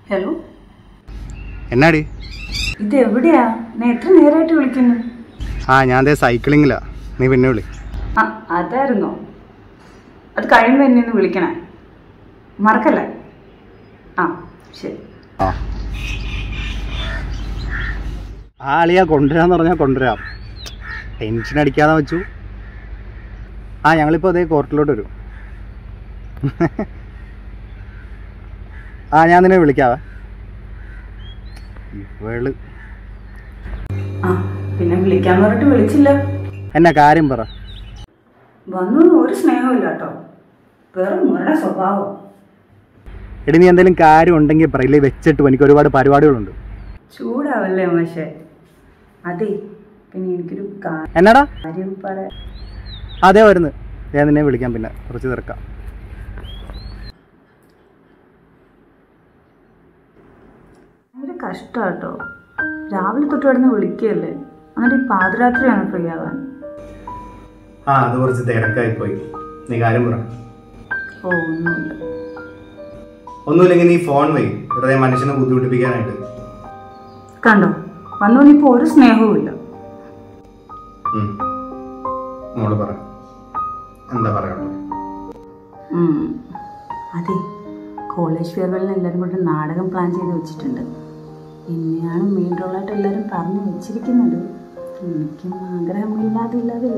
Hello എന്നാടി ഇത് എവിടെയാ ഞാൻ എത്ര നേരമായിട്ട് വിളിക്കുന്നു ആ ഞാൻ ദേ സൈക്ലിങ്ങിലാ നീ പിന്നെ വിളി ആ അതായിരുന്നോ അത് കഴിയുമ്പോൾ എന്നെ ഒന്ന് വിളിക്കണേ മറക്കല്ലേ ആ ശരി ആ ആ അളിയാ കൊണ്ടുവരാന്ന് പറഞ്ഞാൽ കൊണ്ടുവരാം ടെൻഷൻ അടിക്കാതെ വെച്ചു ആ ഞങ്ങളിപ്പോൾ അതേ കോർട്ടിലോട്ട് വരും ആ ഞാൻ നിന്നെ വിളിക്കാവേ ഇവള് ആ പിന്നെ വിളിക്കാൻ പറഞ്ഞിട്ട് വിളിച്ചില്ല എന്നാ കാര്യം പറ വന്നു ഒരു സ്നേഹമില്ല കേട്ടോ വെറും മുരുടെ സ്വഭാവം എടി നീ എന്തെങ്കിലും കാര്യം ഉണ്ടെങ്കിൽ പറയില്ലേ വെച്ചിട്ട് എനിക്ക് ഒരുപാട് പരിപാടികളുണ്ട് ചൂടാവല്ലേ മാഷേ അതെ പിന്നെ എനിക്കൊരു എന്നാടാ കാര്യം പറ അതേ വരുന്നു ഞാൻ നിന്നെ വിളിക്കാം പിന്നെ കുറച്ച് തിരക്കാം ഭയങ്കര കഷ്ടമാട്ടോ രാവിലെ തൊട്ട് കിടന്ന് വിളിക്കുകയല്ലേ എന്നിട്ട് ഈ പാതിരാത്രിയാണ് ഫ്രീ ആവാൻ ആ അത് കുറച്ച് തിരക്കായി പോയി നീ കാര്യം പറ ഓ ഒന്നുമില്ല ഒന്നുമില്ലെങ്കിൽ നീ ഫോൺ വഴി വെറുതെ മനുഷ്യനെ ബുദ്ധിമുട്ടിപ്പിക്കാനായിട്ട് കണ്ടോ വന്നു ഇപ്പോൾ ഒരു സ്നേഹവും ഇല്ല ഉം. മോള് പറ എന്താ പറയാനുള്ളത് ഉം. അതെ കോളേജ് ഫെയർവെല്ലിന് എല്ലാവരും കൂടെ ഒരു നാടകം പ്ലാൻ ചെയ്ത് വെച്ചിട്ടുണ്ട് എന്നെയാണ് മെയിൻ റോളായിട്ട് എല്ലാവരും പറഞ്ഞു വെച്ചിരിക്കുന്നത് എനിക്കും ആഗ്രഹമില്ലാതെ ഇല്ലാതില്ല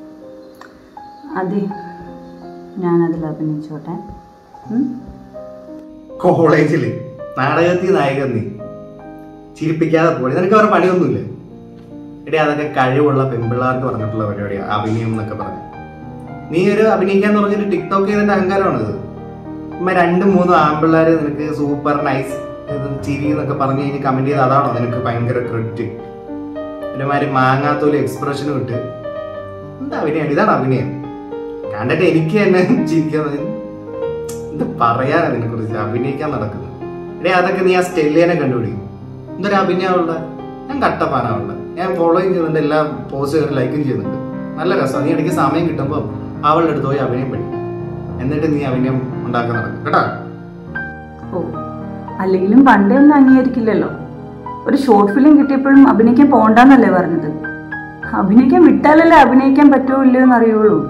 അതെ ഞാനതിൽ അഭിനയിച്ചോട്ടെ ഉം? കോളേജില് നാടകത്തിൽ നായകൻ നീ ചിരിപ്പിക്കാതെ പോയി നിനക്ക് അവരുടെ പണിയൊന്നുമില്ല എടി അതൊക്കെ കഴിവുള്ള പെൺപിള്ളേർക്ക് പറഞ്ഞിട്ടുള്ള പരിപാടിയാണ് അഭിനയം എന്നൊക്കെ പറഞ്ഞു നീ ഒരു അഭിനയിക്കാന്ന് പറഞ്ഞിട്ട് ടിക്ടോക്ക് ചെയ്തതിന്റെ അഹങ്കാരമാണിത് ഇമ്മ രണ്ടും മൂന്നും ആൺപിള്ളേര് നിനക്ക് സൂപ്പർ നൈസ് ചിരി എന്നൊക്കെ പറഞ്ഞു കഴിഞ്ഞ് കമന്റ് ചെയ്ത് അതാണോ നിനക്ക് ഭയങ്കര ക്രെഡിറ്റ് ഒരുമാതിരി മാങ്ങാത്തോല് എക്സ്പ്രഷനും ഇട്ട് എന്താ അഭിനയം ഇതാണ് അഭിനയം കണ്ടിട്ട് എനിക്ക് തന്നെ ചിരിക്കാൻ എന്ത് പറയാനാ നിന്നെ കുറിച്ച് അഭിനയിക്കാൻ നടക്കുന്നത് എടേ അതൊക്കെ നീ ആ സ്റ്റെല്ലിയനെ കണ്ടുപിടിക്കും എന്തൊരു അഭിനയമുള്ള ഞാൻ കട്ടപ്പാനുള്ള ഞാൻ ഫോളോയും ചെയ്യുന്നുണ്ട് എല്ലാ പോസ്റ്റുകളും ലൈക്കും ചെയ്യുന്നുണ്ട് നല്ല രസമാണ് നീ ഇടയ്ക്ക് സമയം കിട്ടുമ്പോൾ അവളുടെ അടുത്ത് പോയി അഭിനയം പഠിക്കും എന്നിട്ട് നീ അഭിനയം ഉണ്ടാക്കാൻ നടക്കും കേട്ടാ ഓ അല്ലെങ്കിലും പണ്ടേ ഒന്നും അംഗീകരിക്കില്ലല്ലോ ഒരു ഷോർട്ട് ഫിലിം കിട്ടിയപ്പോഴും അഭിനയിക്കാൻ പോണ്ടെന്നല്ലേ പറഞ്ഞത് അഭിനയിക്കാൻ വിട്ടാലല്ലേ അഭിനയിക്കാൻ പറ്റുമോ ഇല്ലയോ എന്ന് അറിയുള്ളൂ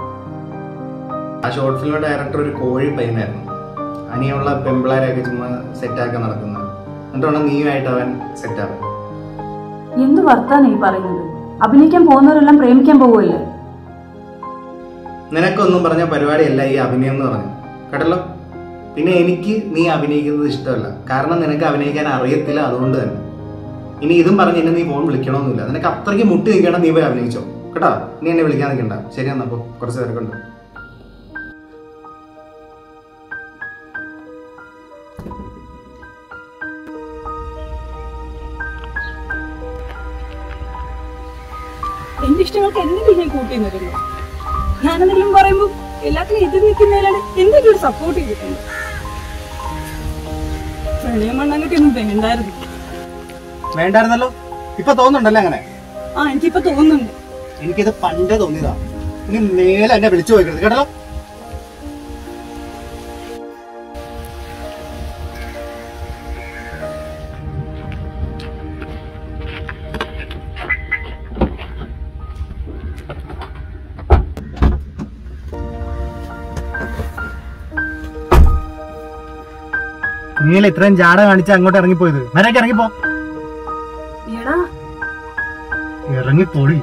ആ ഷോർട്ട് ഫിലിം ഡയറക്ടർ ഒരു കോഴി പയ്യനായിരുന്നു അനിയുള്ള പെമ്പിളാരെയൊക്കെ ചുമ്മാ സെറ്റാക്കാൻ നടക്കുന്നത് എന്നിട്ടാണ് നീയുമായിട്ട് അവൻ സെറ്റാവും എന്ത് വർത്താനം ഈ പറയുന്നത് അഭിനയിക്കാൻ പോകുന്നവരെല്ലാം പ്രേമിക്കാൻ പോവുമല്ലേ നിനക്കൊന്നും പറഞ്ഞ പരിപാടിയല്ല ഈ അഭിനയം എന്ന് പറഞ്ഞു കേട്ടല്ലോ പിന്നെ എനിക്ക് നീ അഭിനയിക്കുന്നത് ഇഷ്ടമല്ല കാരണം നിനക്ക് അഭിനയിക്കാൻ അറിയത്തില്ല അതുകൊണ്ട് തന്നെ ഇനി ഇതും പറഞ്ഞ് എന്നെ നീ ഫോൺ വിളിക്കണമെന്നില്ല നിനക്ക് അത്രയ്ക്ക് മുട്ടി നിൽക്കണം നീ പോയി അഭിനയിച്ചോ കേട്ടോ നീ എന്നെ വിളിക്കാൻ നിൽക്കണ്ട ശരി എന്നാ അപ്പൊ കുറച്ച് തിരക്കുണ്ട് എന്റെ ഇഷ്ടങ്ങൾക്ക് എന്തെങ്കിലും ഞാൻ കൂട്ടി നിൽക്കുന്നു ഞാനെന്തെങ്കിലും പറയുമ്പോൾ എല്ലാത്തിനും എതിർ നിൽക്കുന്നതിലാണ് എന്തെങ്കിലും ഒരു സപ്പോർട്ട് ചെയ്തിട്ടുണ്ട് പ്രണയം മണ്ണാങ്കട്ടിയൊന്നും വേണ്ടായിരുന്നു വേണ്ടായിരുന്നല്ലോ ഇപ്പൊ തോന്നുന്നുണ്ടല്ലേ അങ്ങനെ ആ എനിക്കിപ്പോ തോന്നുന്നുണ്ട് എനിക്കിത് പണ്ടേ തോന്നിയതാ ഇനി മേലെ എന്നെ വിളിച്ചു പോയിക്കരുത് കേട്ടല്ലോ നീല ഇത്രയും ജാട കാണിച്ച് അങ്ങോട്ട് ഇറങ്ങിപ്പോയത് വരേക്ക് ഇറങ്ങിപ്പോ എടാ ഇറങ്ങിപ്പോടി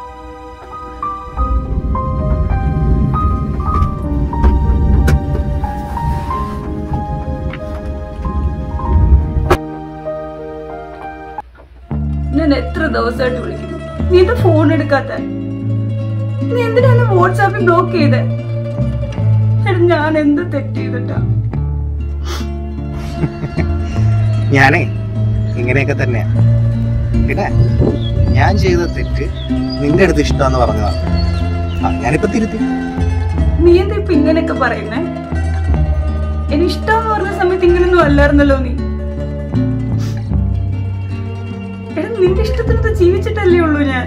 ഞാൻ എത്ര ദിവസമായിട്ട് വിളിക്കുന്നു നീ ഇത് ഫോൺ എടുക്കാത്ത നീ എന്തിനാണ് വാട്സാപ്പിൽ ബ്ലോക്ക് ചെയ്തേ എടാ ഞാൻ എന്ത് തെറ്റ് ചെയ്തിട്ടാ ഞാനേ ഇങ്ങനെയൊക്കെ തന്നെയാ പിന്നെ ഞാൻ ചെയ്ത തെറ്റ് നിന്റെ അടുത്ത് ഇഷ്ടമെന്ന് പറഞ്ഞതാണ് ആ ഞാനിപ്പോ തിരുത്തി നീ എന്താ ഇപ്പൊ ഇങ്ങനെയൊക്കെ പറയുന്നേ എനിക്ക് ഇഷ്ടമെന്ന് പറഞ്ഞ സമയത്ത് ഇങ്ങനൊന്നും അല്ലായിരുന്നല്ലോ നീ എടാ നിന്റെ ഇഷ്ടത്തിനൊത്ത് ജീവിച്ചിട്ടല്ലേ ഉള്ളൂ ഞാൻ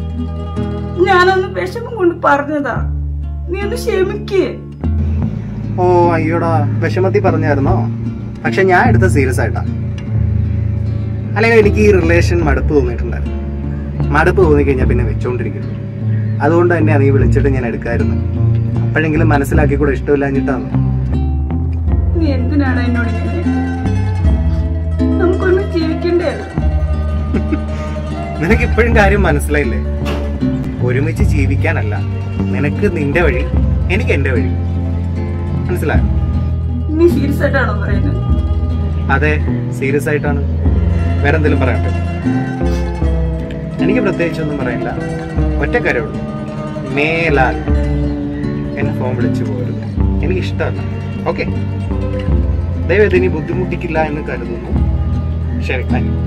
ഞാനൊന്ന് വിഷമം കൊണ്ട് പറഞ്ഞതാ നീ ഒന്ന് ക്ഷമിക്കേ ഓ അയ്യോടാ വിഷമത്തി പറഞ്ഞായിരുന്നോ പക്ഷെ ഞാൻ എടുത്ത സീരിയസ് ആയിട്ടാ അല്ലെങ്കിൽ എനിക്ക് ഈ റിലേഷൻ മടുപ്പ് തോന്നിയിട്ടുണ്ടായിരുന്നു മടുപ്പ് തോന്നിക്കഴിഞ്ഞാൽ പിന്നെ വെച്ചോണ്ടിരിക്കും അതുകൊണ്ട് തന്നെ നീ വിളിച്ചിട്ട് ഞാൻ എടുക്കായിരുന്നു അപ്പോഴെങ്കിലും മനസ്സിലാക്കി കൂടെ ഇഷ്ടമില്ലാഞ്ഞിട്ടാണ് നീ എന്തിനാണ് എന്നോട് ഇങ്ങനെ നമുക്കൊന്നും ജീവിക്കണ്ടേ നിനക്ക് ഇപ്പോഴും കാര്യം മനസ്സിലായില്ലേ ഒരുമിച്ച് ജീവിക്കാനല്ല നിനക്ക് നിന്റെ വഴി എനിക്ക് എന്റെ വഴി മനസ്സിലായോ നീ സീരിയസ് ആയിട്ടാണോ പറയുന്നത് അതെ സീരിയസ് ആയിട്ടാണ് വേറെ എന്തെങ്കിലും പറയട്ടെ എനിക്ക് പ്രത്യേകിച്ചൊന്നും പറയാനില്ല ഒറ്റ കാര്യമുള്ളൂ മേലാൽ എന്നെ ഫോൺ വിളിച്ചു പോരുത് എനിക്ക് ഇഷ്ടമല്ല ഓക്കെ ദയവേത് ഇനി ബുദ്ധിമുട്ടിക്കില്ല എന്ന് കരുതുന്നു ശരി താങ്ക് യു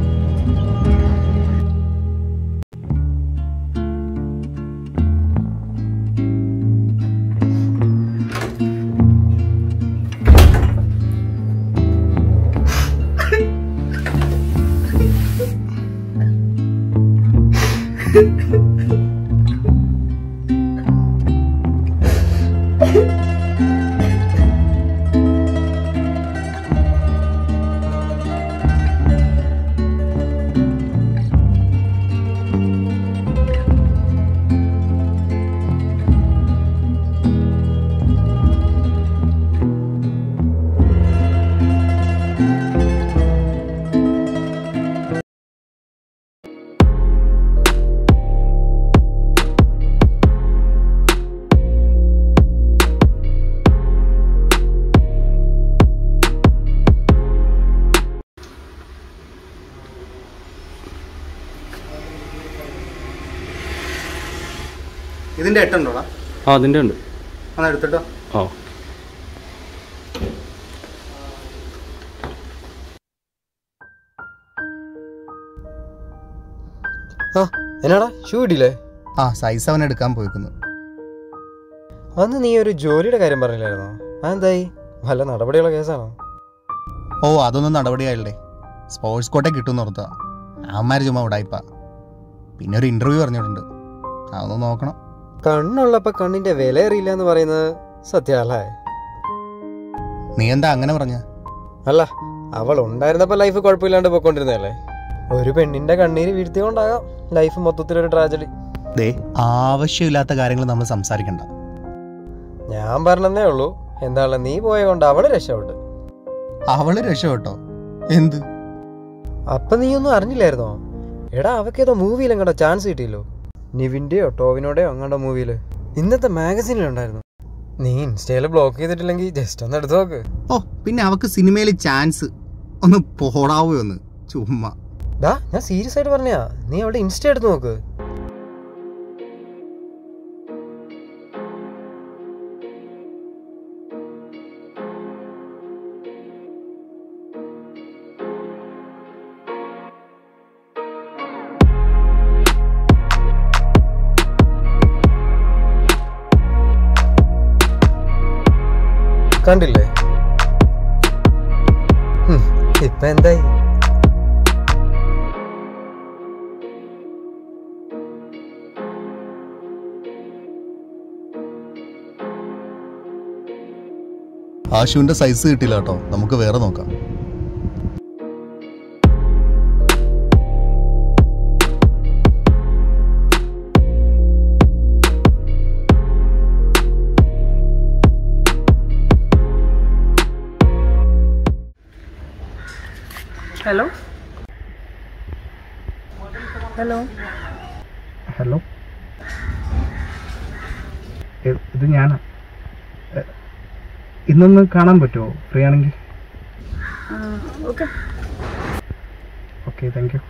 ഇതിന്റെ എട്ടുണ്ടോടാ ആ അതിൻ്റെ ഉണ്ട് ഒന്ന് എടുത്തിട്ടോ ആ ആ എന്നാടാ ഷൂ ഇടില്ലേ ആ സൈസ് അവൻ എടുക്കാൻ പോയിക്കുന്നു അന്ന് നീ ഒരു ജോലിയുടെ കാര്യം പറഞ്ഞില്ലായിരുന്നോ അതെന്തായി വല്ല നടപടിയുള്ള കേസാണോ ഓ അതൊന്നും നടപടിയായില്ലേ സ്പോർട്സ് കോട്ടെ കിട്ടുമെന്ന് ഓർത്താ അവന്മാർ ചുമ്മാ ഉടായിപ്പാ പിന്നെ ഒരു ഇന്റർവ്യൂ പറഞ്ഞിട്ടുണ്ട് അതൊന്ന് നോക്കണം കണ്ണുള്ളപ്പോ കണ്ണിന്റെ വില അറിയില്ല എന്ന് പറയുന്നത് സത്യമല്ലേ നീ എന്താ അങ്ങനെ പറഞ്ഞ അല്ല അവൾ ഉണ്ടായിരുന്നപ്പോ ലൈഫ് കുഴപ്പമില്ലാണ്ട് പോയിക്കൊണ്ടിരുന്നല്ലേ ഒരു പെണ്ണിന്റെ കണ്ണീര് വീഴ്ത്തിക്കൊണ്ടാകാം ലൈഫ് മൊത്തത്തിലൊരു ട്രാജഡി ദേ ആവശ്യമില്ലാത്ത കാര്യങ്ങൾ നമ്മൾ സംസാരിക്കണ്ട ഞാൻ പറഞ്ഞതേ ഉള്ളൂ എന്താണ് നീ പോയ കൊണ്ട് അവള് രക്ഷപ്പെട്ടു അവള് രക്ഷപ്പെട്ടോ എന്ത് അപ്പൊ നീ ഒന്നും അറിഞ്ഞില്ലായിരുന്നോ എടാ അവക്കേതോ മൂവിയിലും കണ്ടോ ചാൻസ് കിട്ടിയല്ലോ നിവിന്റെയോ ടോവിനോടെയോ അങ്ങോട്ടോ മൂവിയില് ഇന്നത്തെ മാഗസീനിലുണ്ടായിരുന്നു നീ ഇൻസ്റ്റയില് ബ്ലോക്ക് ചെയ്തിട്ടില്ലെങ്കിൽ ജസ്റ്റ് ഒന്ന് എടുത്തു നോക്ക് ഓ പിന്നെ അവക്ക് സിനിമയിൽ ചാൻസ് ഒന്ന് പോടാവോ ഒന്ന് ചുമ്മാ ഡാ ഞാൻ സീരിയസ് ആയിട്ട് പറഞ്ഞാ നീ അവിടെ ഇൻസ്റ്റ എടുത്ത് നോക്ക് കണ്ടില്ലേ ഹും, ഇപ്പൊ എന്തായി ആശുവിന്റെ സൈസ് കിട്ടില്ല കേട്ടോ നമുക്ക് വേറെ നോക്കാം ഹലോ ഹലോ ഹലോ ഇത് ഞാനാ ഇന്നൊന്ന് കാണാൻ പറ്റുമോ ഫ്രീ ആണെങ്കിൽ ഓക്കെ ഓക്കെ താങ്ക് യു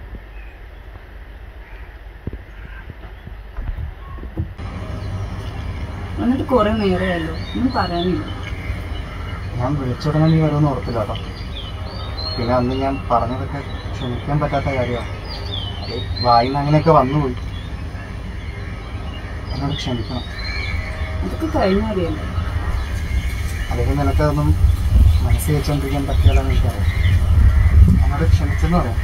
എന്നിട്ട് കുറെ നേരമല്ലോ ഒന്നും പറയാനില്ല ഞാൻ വിളിച്ചുടനെ നീ വരുമെന്ന് ഉറപ്പില്ല കേട്ടോ പിന്നെ അന്ന് ഞാൻ പറഞ്ഞതൊക്കെ ക്ഷമിക്കാൻ പറ്റാത്ത കാര്യമാണ് അത് വായിന്ന് അങ്ങനെയൊക്കെ വന്നുപോയി എന്നോട് ക്ഷമിക്കണം അതൊക്കെ കഴിഞ്ഞറിയല്ലോ അല്ലെങ്കിൽ നിനക്കതൊന്നും മനസ്സിൽ വെച്ചുകൊണ്ടിരിക്കാൻ പറ്റിയാലെന്ന് എനിക്കറിയാം എന്നോട് ക്ഷമിച്ചെന്ന് പറയാം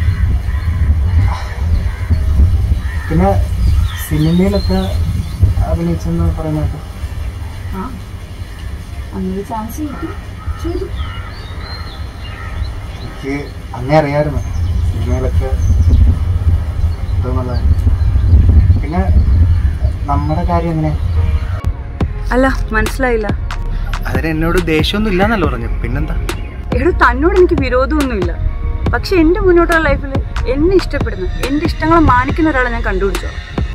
പിന്നെ സിനിമയിലൊക്കെ അഭിനയിച്ചെന്ന് പറയുന്നത് ആ അങ്ങനെ ചാൻസ് കിട്ടി ശരി എനിക്ക് അന്നേ അറിയാമായിരുന്നു സിനിമയിലൊക്കെ ഇതെന്നുള്ളത് പിന്നെ നമ്മുടെ കാര്യം എങ്ങനെ അല്ല മനസ്സിലായില്ല അതിന് എന്നോട് ദേഷ്യമൊന്നും ഇല്ലാന്നല്ലോ പറഞ്ഞു പിന്നെന്താ എടോ തന്നോട് എനിക്ക് വിരോധമൊന്നുമില്ല പക്ഷെ എൻ്റെ മുന്നോട്ടുള്ള ലൈഫിൽ എന്നെ ഇഷ്ടപ്പെടുന്ന എൻ്റെ ഇഷ്ടങ്ങളെ മാനിക്കുന്ന ഒരാളെ ഞാൻ കണ്ടുപിടിച്ചോ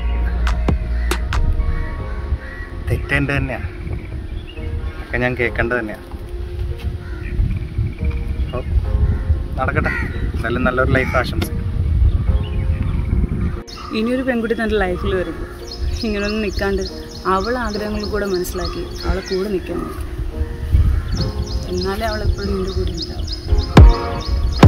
തെറ്റെൻ്റെ തന്നെയാ ഒക്കെ ഞാൻ കേൾക്കേണ്ടത് തന്നെയാ അപ്പോൾ നടക്കട്ടെ നല്ല നല്ലൊരു ലൈഫ് ആശംസിക്കും ഇനിയൊരു പെൺകുട്ടി തൻ്റെ ലൈഫിൽ വരുമ്പോൾ ഇങ്ങനെയൊന്നും നിൽക്കാണ്ട് അവൾ ആഗ്രഹങ്ങൾ കൂടെ മനസ്സിലാക്കി അവളെ കൂടെ നിൽക്കാൻ നോക്കും എന്നാലേ അവളെപ്പോഴും നിൻ്റെ കൂടെ ഉണ്ടാവും